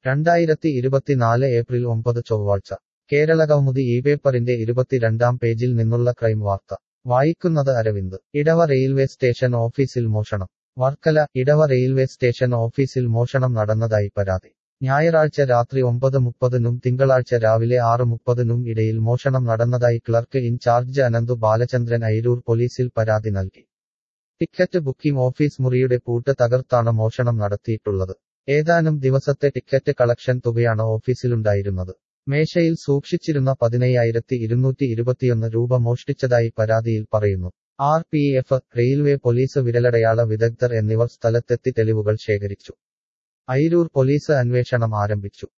രണ്ടായിരത്തി ഇരുപത്തിനാല് ഏപ്രിൽ ഒമ്പത് ചൊവ്വാഴ്ച കേരളകൗമുദി ഈ പേപ്പറിന്റെ ഇരുപത്തിരണ്ടാം പേജിൽ നിന്നുള്ള ക്രൈം വാർത്ത വായിക്കുന്നത് അരവിന്ദ് ഇടവ റെയിൽവേ സ്റ്റേഷൻ ഓഫീസിൽ മോഷണം വർക്കല ഇടവ റെയിൽവേ സ്റ്റേഷൻ ഓഫീസിൽ മോഷണം നടന്നതായി പരാതി ഞായറാഴ്ച രാത്രി ഒമ്പത് മുപ്പതിനും തിങ്കളാഴ്ച രാവിലെ ആറ് മുപ്പതിനും ഇടയിൽ മോഷണം നടന്നതായി ക്ലർക്ക് ഇൻചാർജ് അനന്തു ബാലചന്ദ്രൻ ഐരൂർ പോലീസിൽ പരാതി നൽകി ടിക്കറ്റ് ബുക്കിംഗ് ഓഫീസ് മുറിയുടെ പൂട്ട് തകർത്താണ് മോഷണം നടത്തിയിട്ടുള്ളത് ഏതാനും ദിവസത്തെ ടിക്കറ്റ് കളക്ഷൻ തുകയാണ് ഓഫീസിലുണ്ടായിരുന്നത് മേശയിൽ സൂക്ഷിച്ചിരുന്ന പതിനയ്യായിരത്തി ഇരുന്നൂറ്റി ഇരുപത്തിയൊന്ന് രൂപ മോഷ്ടിച്ചതായി പരാതിയിൽ പറയുന്നു R P F railway police വിരലടയാള വിദഗ്ധർ എന്നിവർ സ്ഥലത്തെത്തി തെളിവുകൾ ശേഖരിച്ചു ഐരൂർ പോലീസ് അന്വേഷണം ആരംഭിച്ചു